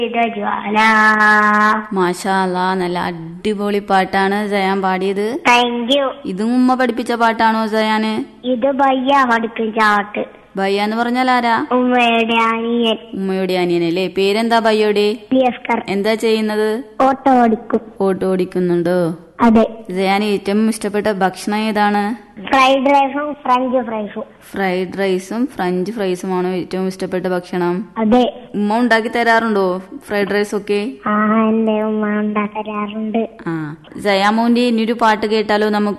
ഇത് ജ്വാല മാഷാ അല്ലാ നല്ല അടിപൊളി പാട്ടാണ് ജയാൻ പാടിയത് താങ്ക് യു ഇതും ഉമ്മ പഠിപ്പിച്ച പാട്ടാണോ ജയാന് ഇത് ഭയ്യ പഠിക്കും ചാട്ട് ഭയ്യ എന്ന് പറഞ്ഞാൽ ആരാ ഉമ്മയുടെ അനിയൻ ഉമ്മയുടെ അനിയനല്ലേ പേരെന്താ ഭയ്യോടെ ലിയസ്കർ എന്താ ചെയ്യുന്നത് ഓട്ടോ ഓടിക്കും ഓട്ടോ ഓടിക്കുന്നുണ്ടോ അതെ ജയാൻ ഏറ്റവും ഇഷ്ടപ്പെട്ട ഭക്ഷണം ഏതാണ് ഫ്രൈഡ് റൈസും ഫ്രഞ്ച് ഫ്രൈസും ഫ്രൈഡ് റൈസും ഫ്രഞ്ച് ഫ്രൈസുമാണോ ഏറ്റവും ഇഷ്ടപ്പെട്ട ഭക്ഷണം അതെ ഉമ്മ ഉണ്ടാക്കി തരാറുണ്ടോ ഫ്രൈഡ് റൈസ് ഒക്കെ ആ എന്റെ ഉമ്മ ഉണ്ടാക്കരാറുണ്ട് ആ ജയാമോന്റെ ഇനിയൊരു പാട്ട് കേട്ടാലോ നമുക്ക്